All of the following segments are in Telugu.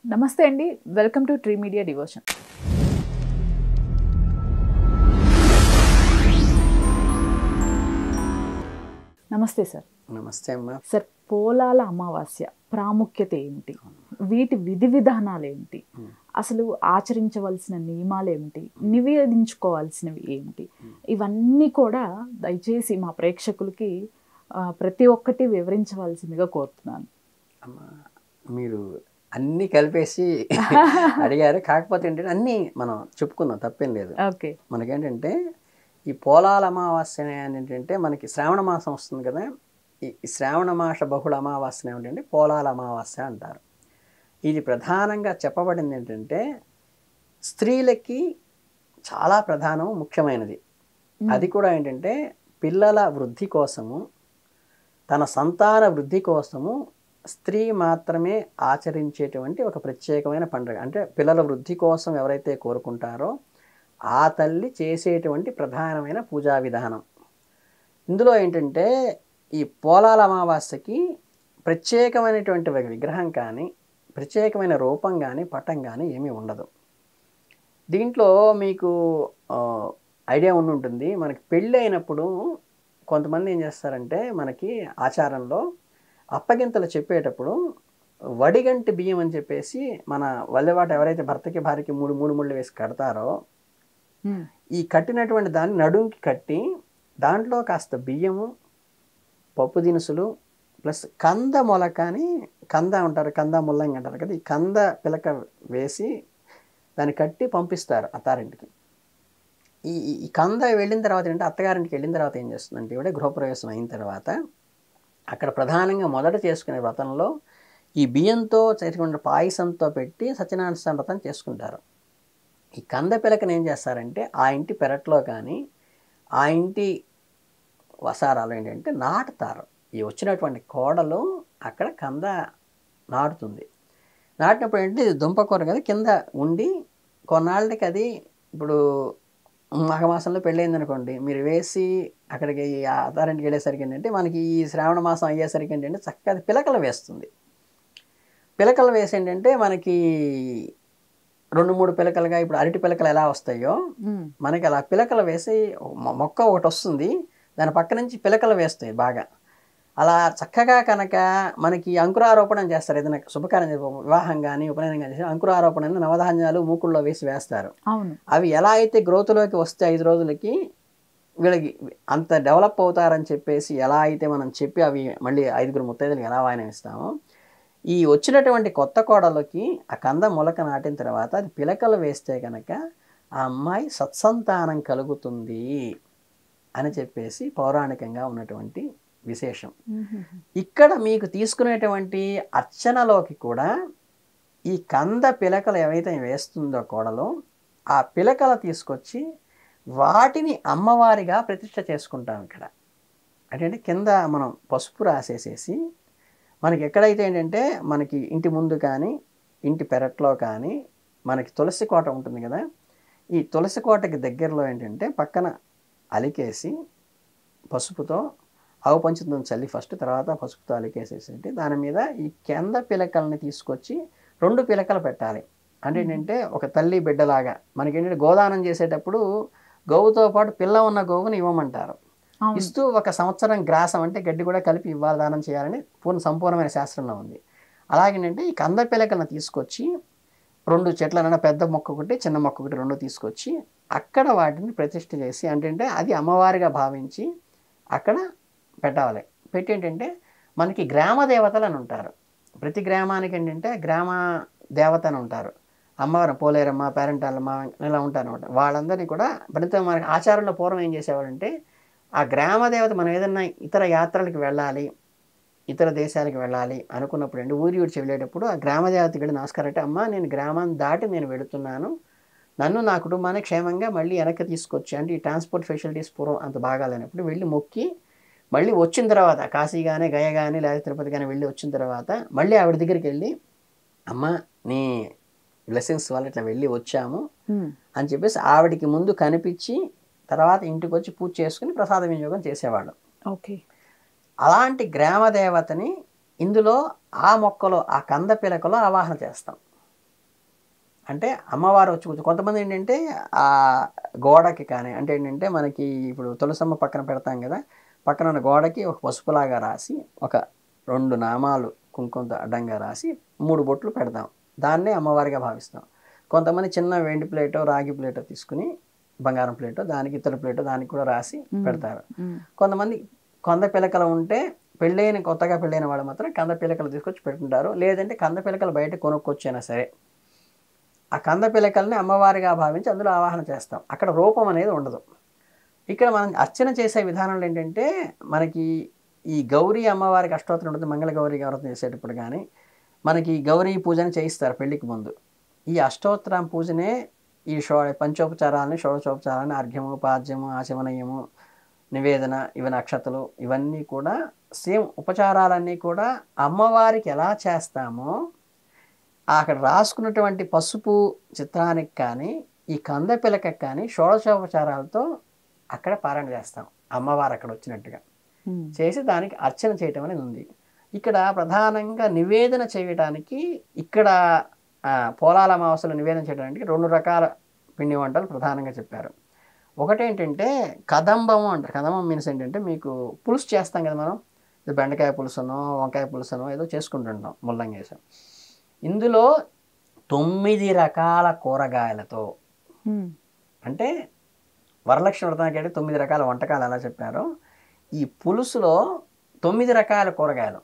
నమస్తే అండి welcome to tree media devotion నమస్తే సార్ నమస్తే అమ్మా సార్ పోలాల అమావాస్య ప్రాముఖ్యత ఏమిటి వీటి విధి విధానాలు ఏమిటి అసలు ఆచరించవలసిన నియమాలు ఏమిటి నివేదించుకోవాల్సినవి ఏమిటి ఇవన్నీ కూడా దయచేసి మా ప్రేక్షకులకి ఆ, ప్రతి ఒక్కటి వివరించవలసిందిగా కోరుతున్నాను అమ్మా మీరు అన్నీ కలిపేసి అడిగారు కాకపోతే ఏంటంటే అన్నీ మనం చెప్పుకుందాం తప్పేం లేదు ఓకే మనకేంటంటే ఈ పోలాల అమావాస్య అని ఏంటంటే మనకి శ్రావణ మాసం వస్తుంది కదా ఈ ఈ శ్రావణ మాస బహుళ అమావాస్య ఏమిటంటే పోలాల అమావాస్య అంటారు ఇది ప్రధానంగా చెప్పబడింది ఏంటంటే స్త్రీలకి చాలా ప్రధానం ముఖ్యమైనది అది కూడా ఏంటంటే పిల్లల వృద్ధి కోసము తన సంతాన వృద్ధి కోసము స్త్రీ మాత్రమే ఆచరించేటువంటి ఒక ప్రత్యేకమైన పండుగ అంటే పిల్లల వృద్ధి కోసం ఎవరైతే కోరుకుంటారో ఆ తల్లి చేసేటువంటి ప్రధానమైన పూజా విధానం ఇందులో ఏంటంటే ఈ పోలాల అమావాస్యకి ప్రత్యేకమైనటువంటి ఒక విగ్రహం కానీ ప్రత్యేకమైన రూపం కానీ పటం కానీ ఏమీ ఉండదు దీంట్లో మీకు ఆ, ఐడియా ఉండి ఉంటుంది మనకి పెళ్ళి అయినప్పుడు కొంతమంది ఏం చేస్తారంటే మనకి ఆచారంలో అప్పగింతలు చెప్పేటప్పుడు వడిగంటి బియ్యం అని చెప్పేసి మన వల్లెవాట ఎవరైతే భర్తకి భార్యకి మూడు మూడు ముళ్ళు వేసి కడతారో ఉమ్, ఈ కట్టినటువంటి దాన్ని నడుంకి కట్టి దాంట్లో కాస్త బియ్యము పప్పు దినుసులు ప్లస్ కంద మొలక అని కంద ఉంటారు కంద ముల్లంగి అంటారు కదా ఈ కంద పిలక వేసి దాన్ని కట్టి పంపిస్తారు అత్తారింటికి ఈ ఈ- ఈ కంద వెళ్ళిన తర్వాత ఏంటంటే అత్తగారింటికి వెళ్ళిన తర్వాత ఏం చేస్తుందంటే ఇవిడ గృహప్రవేశం అయిన తర్వాత అక్కడ ప్రధానంగా మొదట చేసుకునే వ్రతంలో ఈ బియ్యంతో చేసుకునే పాయసంతో పెట్టి సత్యనారాయణ స్వామి వ్రతం చేసుకుంటారు ఈ కంద పిలకను ఏం చేస్తారంటే ఆ ఇంటి పెరట్లో కానీ ఆ ఇంటి వసారాలు ఏంటంటే నాటుతారు ఈ వచ్చినటువంటి కోడలు అక్కడ కంద నాటుతుంది నాటినప్పుడు ఏంటంటే ఇది దుంపకూర కదా కింద ఉండి కొన్నాళ్ళకి అది ఇప్పుడు మాఘమాసంలో పెళ్ళయింది అనుకోండి మీరు వేసి అక్కడికి ఆ అత్తారింటికి వెళ్ళేసరికి ఏంటంటే మనకి ఈ శ్రావణ మాసం అయ్యేసరికి ఏంటంటే చక్కగా అది పిలకలు వేస్తుంది పిలకలు వేసి ఏంటంటే మనకి రెండు మూడు పిలకలుగా ఇప్పుడు అరటి పిలకలు ఎలా వస్తాయో ఉమ్, మనకి అలా పిలకలు వేసి మొ- మొక్క ఒకటి వస్తుంది దాని పక్క నుంచి పిలకలు వేస్తాయి బాగా అలా చక్కగా కనుక మనకి అంకురారోపణం చేస్తారు ఏదైనా శుభకార్యం చేసే- వివాహం కానీ ఉపనయనం కానీ చేసి అంకురారోపణ అనేది నవధాన్యాలు మూకుల్లో వేసి వేస్తారు అవును అవి ఎలా అయితే గ్రోత్లోకి వస్తే ఐదు రోజులకి వీళ్ళకి అంత డెవలప్ అవుతారని చెప్పేసి ఎలా అయితే మనం చెప్పి అవి మళ్ళీ ఐదుగురు ముత్తైదులకు ఎలా వాయనం ఇస్తామో ఈ వచ్చినటువంటి కొత్త కోడలకి ఆ కంద మొలక నాటిన తర్వాత అది పిలకలు వేస్తే కనుక ఆ అమ్మాయి సత్సంతానం కలుగుతుంది అని చెప్పేసి పౌరాణికంగా ఉన్నటువంటి విశేషం ఉమ్, ఇక్కడ మీకు తీసుకునేటువంటి అర్చనలోకి కూడా ఈ కంద పిలకలు ఏవైతే వేస్తుందో కోడలో ఆ పిలకలు తీసుకొచ్చి వాటిని అమ్మవారిగా ప్రతిష్ట చేసుకుంటాం ఇక్కడ అంటే కింద మనం పసుపు రాసేసేసి మనకి ఎక్కడైతే ఏంటంటే మనకి ఇంటి ముందు కానీ ఇంటి పెరట్లో కానీ మనకి తులసి కోట ఉంటుంది కదా ఈ తులసి కోటకి దగ్గరలో ఏంటంటే పక్కన అలికేసి పసుపుతో ఆవు పంచుతుంది చల్లి ఫస్ట్ తర్వాత పసుపుతో అలికేసేసి దాని మీద ఈ కింద పిలకల్ని తీసుకొచ్చి రెండు పిలకలు పెట్టాలి అంటే ఏంటంటే ఒక తల్లి బిడ్డలాగా మనకి ఏంటంటే గోదానం చేసేటప్పుడు గోవుతో పాటు పిల్ల ఉన్న గోవుని ఇవ్వమంటారు అవును ఇస్తూ ఒక సంవత్సరం గ్రాసం అంటే గడ్డి కూడా కలిపి ఇవ్వాలి దానం చేయాలని పూర్ణ సంపూర్ణమైన శాస్త్రంలో ఉంది అలాగేనంటే ఈ కంద పిలకలను తీసుకొచ్చి రెండు చెట్లనైనా పెద్ద మొక్క ఒకటి చిన్న మొక్క ఒకటి రెండు తీసుకొచ్చి అక్కడ వాటిని ప్రతిష్ఠ చేసి అంటే అది అమ్మవారిగా భావించి అక్కడ పెట్టాలి పెట్టి ఏంటంటే మనకి గ్రామ దేవతలు అని ఉంటారు ప్రతి గ్రామానికి ఏంటంటే గ్రామ దేవత అని ఉంటారు అమ్మవారు పోలేరమ్మ పేరెంటాలమ్మ ఇలా ఉంటారు అనమాట వాళ్ళందరినీ కూడా ప్రతి మనకి ఆచారంలో పూర్వం ఏం చేసేవాడంటే ఆ గ్రామ దేవత మనం ఏదన్నా ఇతర యాత్రలకు వెళ్ళాలి ఇతర దేశాలకు వెళ్ళాలి అనుకున్నప్పుడు అండి ఊరి ఊరి వెళ్ళేటప్పుడు ఆ గ్రామ దేవతకి వెళ్ళి నమస్కారం అంటే అమ్మ నేను గ్రామాన్ని దాటి నేను వెళుతున్నాను నన్ను నా కుటుంబాన్ని క్షేమంగా మళ్ళీ వెనక్కి తీసుకొచ్చి అంటే ఈ ట్రాన్స్పోర్ట్ ఫెసిలిటీస్ పూర్వం అంత బాగా లేనప్పుడు వెళ్ళి మొక్కి మళ్ళీ వచ్చిన తర్వాత కాశీ కానీ గయ కానీ లేదా తిరుపతి కానీ వెళ్ళి వచ్చిన తర్వాత మళ్ళీ ఆవిడ దగ్గరికి వెళ్ళి అమ్మ నీ బ్లెస్సింగ్స్ వల్ల ఇట్లా వెళ్ళి వచ్చాము ఉమ్, అని చెప్పేసి ఆవిడికి ముందు కనిపించి తర్వాత ఇంటికి వచ్చి పూజ చేసుకుని ప్రసాద వినియోగం చేసేవాళ్ళు ఓకే అలాంటి గ్రామ దేవతని ఇందులో ఆ మొక్కలో ఆ కంద పిలకలో ఆవాహన చేస్తాం అంటే అమ్మవారు వచ్చి కూర్చో కొంతమంది ఏంటంటే ఆ గోడకి కానీ అంటే ఏంటంటే మనకి ఇప్పుడు తులసమ్మ పక్కన పెడతాం కదా పక్కన ఉన్న గోడకి ఒక పసుపులాగా రాసి ఒక రెండు నామాలు కుంకుమతో అడ్డంగా రాసి మూడు బొట్లు పెడతాం దాన్నే అమ్మవారిగా భావిస్తాం కొంతమంది చిన్న వెండి ప్లేటో రాగి ప్లేటో తీసుకుని బంగారం ప్లేటో దానికి ఇతర ప్లేటో దానికి కూడా రాసి పెడతారు ఉమ్, కొంతమంది కొంద పిలకలు ఉంటే పెళ్ళైన కొత్తగా పెళ్ళైన వాళ్ళు మాత్రం కంద పిలకలు తీసుకొచ్చి పెట్టుకుంటారు లేదంటే కంద పిలకలు బయట కొనుక్కొచ్చైనా సరే ఆ కంద పిలకల్ని అమ్మవారిగా భావించి అందులో ఆవాహన చేస్తాం అక్కడ రూపం అనేది ఉండదు ఇక్కడ మనం అర్చన చేసే విధానంలో ఏంటంటే మనకి ఈ గౌరీ అమ్మవారికి అష్టోత్తరం ఉంటుంది మంగళ గౌరీ వ్రతం చేసేటప్పుడు కానీ మనకి గౌరీ పూజని చేయిస్తారు పెళ్లికి ముందు ఈ అష్టోత్తరం పూజనే ఈ షో పంచోపచారాలని షోడశోపచారాలని అర్ఘ్యము పాద్యము ఆచమనీయము నివేదన ఇవి నక్షత్రాలు ఇవన్నీ కూడా సేమ్ ఉపచారాలన్నీ కూడా అమ్మవారికి ఎలా చేస్తామో అక్కడ రాసుకున్నటువంటి పసుపు చిత్రానికి కానీ ఈ కంద పిలకకి కానీ షోడశోపచారాలతో అక్కడ పారాయణ చేస్తాం అమ్మవారు అక్కడ వచ్చినట్టుగా ఉమ్, చేసి దానికి అర్చన చేయటం అనేది ఉంది ఇక్కడ ప్రధానంగా నివేదన చేయడానికి ఇక్కడ ఆ, పోలాల అమావాస్యలో నివేదన చేయడానికి రెండు రకాల పిండి వంటలు ప్రధానంగా చెప్పారు ఒకటేంటంటే కదంబము అంటారు కదంబం మీన్స్ ఏంటంటే మీకు పులుసు చేస్తాం కదా మనం ఇది బెండకాయ పులుసునో వంకాయ పులుసునో ఏదో చేసుకుంటుంటాం ముల్లంగా వేసాం ఇందులో తొమ్మిది రకాల కూరగాయలతో ఉమ్, అంటే వరలక్ష్మి వ్రతానికి అంటే తొమ్మిది రకాల వంటకాలు ఎలా చెప్పారో ఈ పులుసులో తొమ్మిది రకాల కూరగాయలు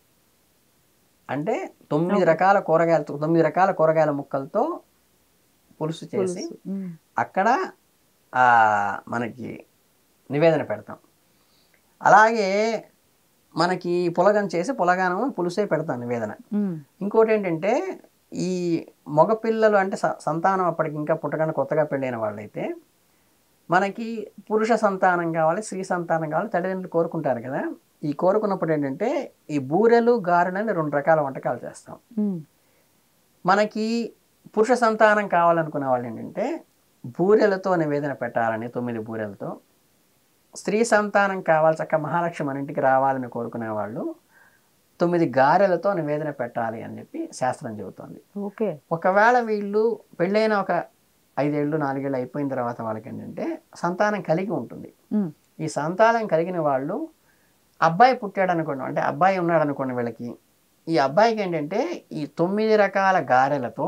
అంటే తొమ్మిది Okay. రకాల కూరగాయలతో తొమ్మిది రకాల కూరగాయల ముక్కలతో పులుసు చేసి పులుసు. ఉమ్, అక్కడ ఆ, మనకి నివేదన పెడతాం అలాగే మనకి పులగం చేసి పులగానం పులుసే పెడతాం నివేదన ఉమ్, ఇంకోటి ఏంటంటే ఈ మగపిల్లలు అంటే స- సంతానం అప్పటికి ఇంకా పుట్టకుండా కొత్తగా పెళ్ళైన వాళ్ళైతే మనకి పురుష సంతానం కావాలి స్త్రీ సంతానం కావాలి తల్లిదండ్రులు కోరుకుంటారు కదా ఈ కోరుకున్నప్పుడు ఏంటంటే ఈ బూరెలు గారెలు అని రెండు రకాల వంటకాలు చేస్తాం ఉమ్, మనకి పురుష సంతానం కావాలనుకునే వాళ్ళు ఏంటంటే బూరెలతో నివేదన పెట్టాలని తొమ్మిది బూరెలతో స్త్రీ సంతానం కావాలి చక్క మహాలక్ష్మి మన ఇంటికి రావాలని కోరుకునే వాళ్ళు తొమ్మిది గారెలతో నివేదన పెట్టాలి అని చెప్పి శాస్త్రం చెబుతోంది ఓకే ఒకవేళ వీళ్ళు పెళ్ళైన ఒక ఐదేళ్ళు నాలుగేళ్ళు అయిపోయిన తర్వాత వాళ్ళకి ఏంటంటే సంతానం కలిగి ఉంటుంది ఉమ్, ఈ సంతానం కలిగిన వాళ్ళు అబ్బాయి పుట్టాడు అనుకోండి అంటే అబ్బాయి ఉన్నాడు అనుకోండి వీళ్ళకి ఈ అబ్బాయికి ఏంటంటే ఈ తొమ్మిది రకాల గారెలతో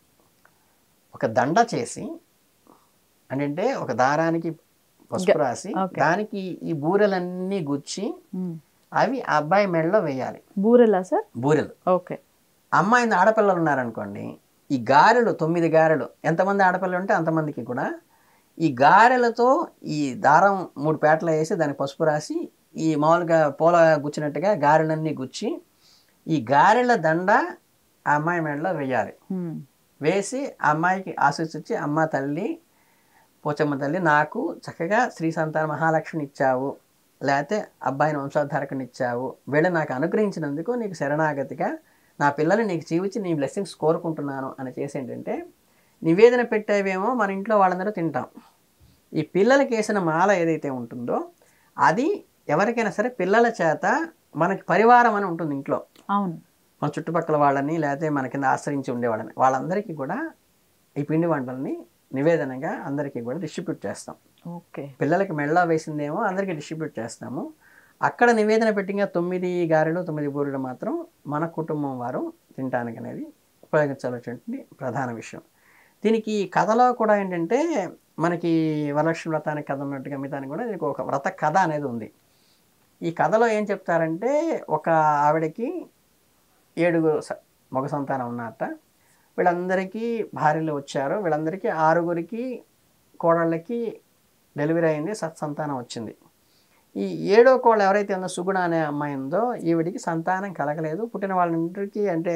ఒక దండ చేసి అంటే ఒక దారానికి పసుపు రాసి Okay. దానికి ఈ బూరెలన్నీ గుచ్చి ఉమ్. అవి ఆ అబ్బాయి మెడలో వేయాలి బూరెలా సార్ బూరెలు ఓకే అమ్మాయి ఆడపిల్లలు ఉన్నారనుకోండి ఈ గారెలు తొమ్మిది గారెలు ఎంతమంది ఆడపిల్లలు ఉంటే అంతమందికి కూడా ఈ గారెలతో ఈ దారం మూడు పేటలు వేసి దానికి పసుపు రాసి ఈ మామూలుగా పూల గుచ్చినట్టుగా గారెలన్నీ గుచ్చి ఈ గారెల దండ ఆ అమ్మాయి మెడలో వేయాలి ఉమ్, వేసి ఆ అమ్మాయికి ఆశీస్సిచ్చి అమ్మ తల్లి పోచమ్మ తల్లి నాకు చక్కగా శ్రీ సంతాన మహాలక్ష్మిని ఇచ్చావు లేకపోతే అబ్బాయిని వంశోద్ధారకుని ఇచ్చావు వీళ్ళ నాకు అనుగ్రహించినందుకు నీకు శరణాగతిగా నా పిల్లల్ని నీకు జీవించి నీ బ్లెస్సింగ్స్ కోరుకుంటున్నాను అని చేసి ఏంటంటే నివేదన పెట్టేవేమో మన ఇంట్లో వాళ్ళందరూ తింటాం ఈ పిల్లలకి వేసిన మాల ఏదైతే ఉంటుందో అది ఎవరికైనా సరే పిల్లల చేత మనకి పరివారం అని ఉంటుంది ఇంట్లో అవును మన చుట్టుపక్కల వాళ్ళని లేకపోతే మన కింద ఆశ్రయించి ఉండేవాళ్ళని వాళ్ళందరికీ కూడా ఈ పిండి వంటల్ని నివేదనగా అందరికీ కూడా డిస్ట్రిబ్యూట్ చేస్తాం ఓకే పిల్లలకి మెళ్ళ వేసిందేమో అందరికీ డిస్ట్రిబ్యూట్ చేస్తాము అక్కడ నివేదన పెట్టిన తొమ్మిది గారెలు తొమ్మిది బూరెలు మాత్రం మన కుటుంబం వారు తినడానికి అనేది ఉపయోగించాల్సినటువంటి ప్రధాన విషయం దీనికి కథలో కూడా ఏంటంటే మనకి వరలక్ష్మి వ్రతానికి కథ ఉన్నట్టుగా మిగతానికి కూడా దీనికి ఒక వ్రత కథ అనేది ఉంది ఈ కథలో ఏం చెప్తారంటే ఒక ఆవిడకి ఏడుగురు స- మగ సంతానం ఉన్నట్ట వీళ్ళందరికీ భార్యలు వచ్చారు వీళ్ళందరికీ ఆరుగురికి కోడళ్ళకి డెలివరీ అయింది సత్సంతానం వచ్చింది ఈ ఏడో కోళ్ళ ఎవరైతే ఉందో సుగుణ అనే అమ్మాయి ఉందో ఈవిడికి సంతానం కలగలేదు పుట్టిన వాళ్ళందరికీ అంటే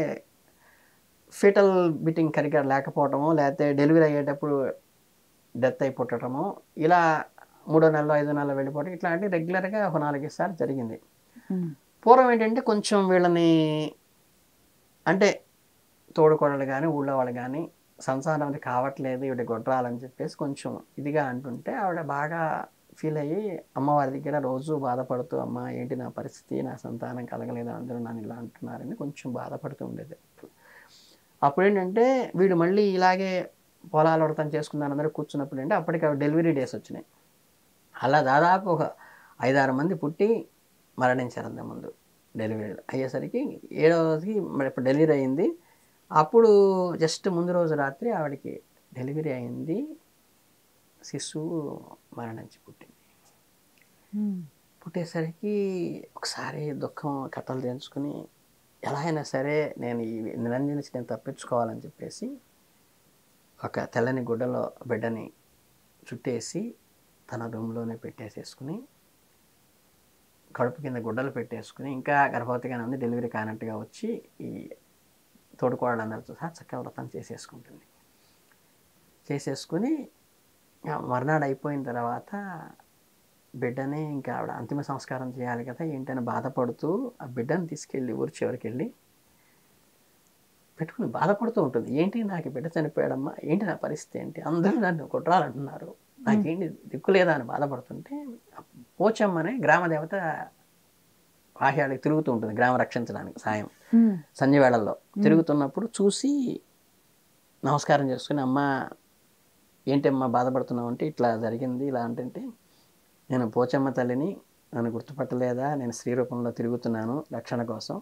ఫీటల్ బిట్టింగ్ కరిగా లేకపోవటము లేకపోతే డెలివరీ అయ్యేటప్పుడు డెత్ అయి పుట్టడము ఇలా మూడో నెలలో ఐదో నెలలో వెళ్ళిపోవడం ఇట్లాంటి రెగ్యులర్గా ఒక నాలుగైదు సార్లు జరిగింది ఉమ్, పూర్వం ఏంటంటే కొంచెం వీళ్ళని అంటే తోడుకోడలు కానీ ఊళ్ళో వాళ్ళు కానీ సంసారం అది కావట్లేదు ఈవిడ గొడ్రాలని చెప్పేసి కొంచెం ఇదిగా అంటుంటే ఆవిడ బాగా ఫీల్ అయ్యి అమ్మవారి దగ్గర రోజు బాధపడుతూ అమ్మ ఏంటి నా పరిస్థితి నా సంతానం కలగలేదు అందరూ నన్ను ఇలా అంటున్నారని కొంచెం బాధపడుతూ ఉండేది అప్పుడు ఏంటంటే వీడు మళ్ళీ ఇలాగే పొలాలు వ్రతం చేసుకున్నారు అందరూ కూర్చున్నప్పుడు అంటే అప్పటికి డెలివరీ డేస్ వచ్చినాయి అలా దాదాపు ఒక ఐదారు మంది పుట్టి మరణించారు అంత ముందు డెలివరీ అయ్యేసరికి ఏడవ రోజుకి మరి ఇప్పుడు డెలివరీ అయింది అప్పుడు జస్ట్ ముందు రోజు రాత్రి ఆవిడకి డెలివరీ అయింది శిశువు మరణించి పుట్టింది ఉమ్, పుట్టేసరికి ఒకసారి దుఃఖం కథలు తెంచుకుని ఎలా అయినా సరే నేను ఈ నిరంజన నుంచి నేను తప్పించుకోవాలని చెప్పేసి ఒక తెల్లని గుడ్డలో బిడ్డని చుట్టేసి తన రూమ్లోనే పెట్టేసేసుకుని కడుపు కింద గుడ్డలు పెట్టేసుకుని ఇంకా గర్భవతిగానే ఉంది డెలివరీ కానట్టుగా వచ్చి ఈ తోడుకోవడాలందరితో సహా చక్కగా వ్రతం చేసేసుకుంటుంది చేసేసుకుని ఆ మర్నాడు అయిపోయిన తర్వాత బిడ్డని ఇంకా ఆవిడ అంతిమ సంస్కారం చేయాలి కదా ఏంటని బాధపడుతూ ఆ బిడ్డను తీసుకెళ్ళి ఊరి చివరికి వెళ్ళి పెట్టుకుని బాధపడుతూ ఉంటుంది ఏంటి నాకు ఈ బిడ్డ చనిపోయాడమ్మా ఏంటి నా పరిస్థితి ఏంటి అందరూ నన్ను కుట్రాలంటున్నారు నాకేంటి దిక్కు లేదా అని బాధపడుతుంటే పోచమ్మనే గ్రామ దేవత వాహ్యాడికి తిరుగుతూ ఉంటుంది గ్రామం రక్షించడానికి సాయం ఉమ్, సంధ్య వేళల్లో తిరుగుతున్నప్పుడు చూసి నమస్కారం చేసుకుని అమ్మ ఏంటమ్మా బాధపడుతున్నావు అంటే ఇట్లా జరిగింది ఇలా అంటే నేను పోచమ్మ తల్లిని నన్ను గుర్తుపట్టలేదా నేను స్త్రీ రూపంలో తిరుగుతున్నాను రక్షణ కోసం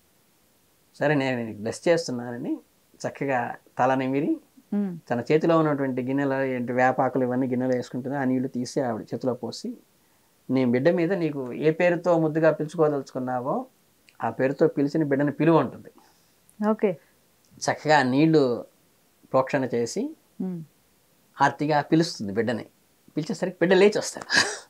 సరే నేను నీకు బ్లెస్ చేస్తున్నానని చక్కగా తల నిమిరి ఉమ్, తన చేతిలో ఉన్నటువంటి గిన్నెలు ఏంటి వేపాకులు ఇవన్నీ గిన్నెలో వేసుకుంటుంది ఆ నీళ్లు తీసి ఆవిడ చేతిలో పోసి నీ బిడ్డ మీద నీకు ఏ పేరుతో ముద్దుగా పిలుచుకోదలుచుకున్నావో ఆ పేరుతో పిలిచిన బిడ్డని పిలువ ఉంటుంది ఓకే చక్కగా ఆ నీళ్లు ప్రోక్షణ చేసి ఉమ్, ఆర్తిగా పిలుస్తుంది బిడ్డని పిలిచేసరికి బిడ్డ లేచి వస్తాడు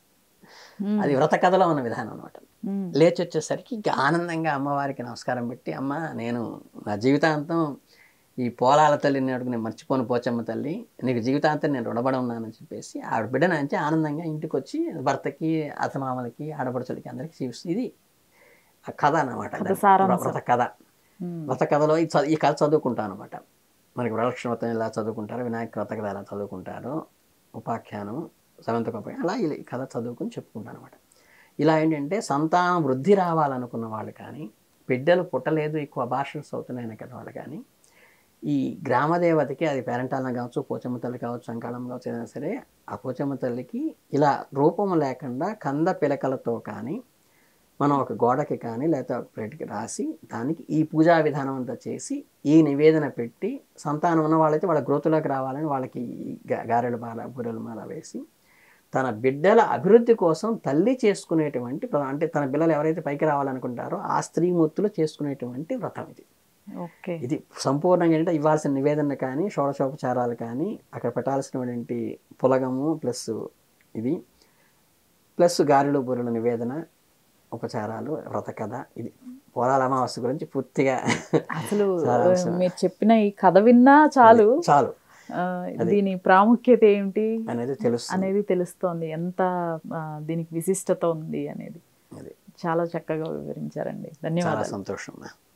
ఉమ్, అది వ్రత కథలో ఉన్న విధానం అనమాట ఉమ్, లేచి వచ్చేసరికి ఇంకా ఆనందంగా అమ్మవారికి నమస్కారం పెట్టి అమ్మ నేను నా జీవితాంతం ఈ పోలాల తల్లిని అడుగు నేను మర్చిపోను పోచమ్మ తల్లి నీకు జీవితాంతం నేను రుణపడి ఉన్నానని చెప్పేసి ఆవిడ బిడ్డ నుంచి ఆనందంగా ఇంటికి వచ్చి భర్తకి అతమామలకి ఆడపడుచులకి అందరికీ చూపిస్తుంది ఇది ఆ కథ అన్నమాట కథ సారాంశం. వ్రత కథ ఉమ్, వ్రత కథలో ఈ చ- ఈ కథ చదువుకుంటాను అనమాట మనకి వరలక్ష్మి వ్రతం ఎలా చదువుకుంటారు వినాయక వ్రత కథ ఎలా చదువుకుంటారు ఉపాఖ్యానం సమంతకోపాఖ్యానం అలా ఈ కథ చదువుకుని చెప్పుకుంటాను అనమాట ఇలా ఏంటంటే సంతానం వృద్ధి రావాలనుకున్న వాళ్ళు కానీ బిడ్డలు పుట్టలేదు ఎక్కువ అబార్షన్స్ అవుతున్నాయని కదా వాళ్ళు కానీ ఈ గ్రామదేవతకి అది పేరంటాలన కావచ్చు పోచమ్మ తల్లి కావచ్చు అంకాళం కావచ్చు ఏదైనా సరే ఆ పోచమ్మ తల్లికి ఇలా రూపం లేకుండా కంద పిలకలతో కానీ మనం ఒక గోడకి కానీ లేకపోతే ఒక ప్లేట్కి రాసి దానికి ఈ పూజా విధానం అంతా చేసి ఈ నివేదన పెట్టి సంతానం ఉన్న వాళ్ళైతే వాళ్ళ గ్రోత్లోకి రావాలని వాళ్ళకి ఈ గా- గారెల మాల బూరెల మాల వేసి తన బిడ్డల అభివృద్ధి కోసం తల్లి చేసుకునేటువంటి ప్ర- అంటే తన పిల్లలు ఎవరైతే పైకి రావాలనుకుంటారో ఆ స్త్రీమూర్తులు చేసుకునేటువంటి వ్రతం ఇది ఓకే ఇది సంపూర్ణంగా ఏంటంటే ఇవ్వాల్సిన నివేదన కానీ షోడశోపచారాలు కానీ అక్కడ పెట్టాల్సినటువంటి పులగము ప్లస్ ఇది ప్లస్ గారెలు బూరెల నివేదన ఉపచారాలు వ్రత కథ ఇది పోలాల అమావాస్య గురించి పూర్తిగా అసలు సారాంశం. మీరు చెప్పిన ఈ కథ విన్నా చాలు చాలు ఆ, దీని ప్రాముఖ్యత ఏంటి అనేది తెలుస్తుంది అనేది తెలుస్తోంది ఎంత ఆ, దీనికి విశిష్టత ఉంది అనేది అది చాలా చక్కగా వివరించారండి చాలా ధన్యవాదాలు సంతోషం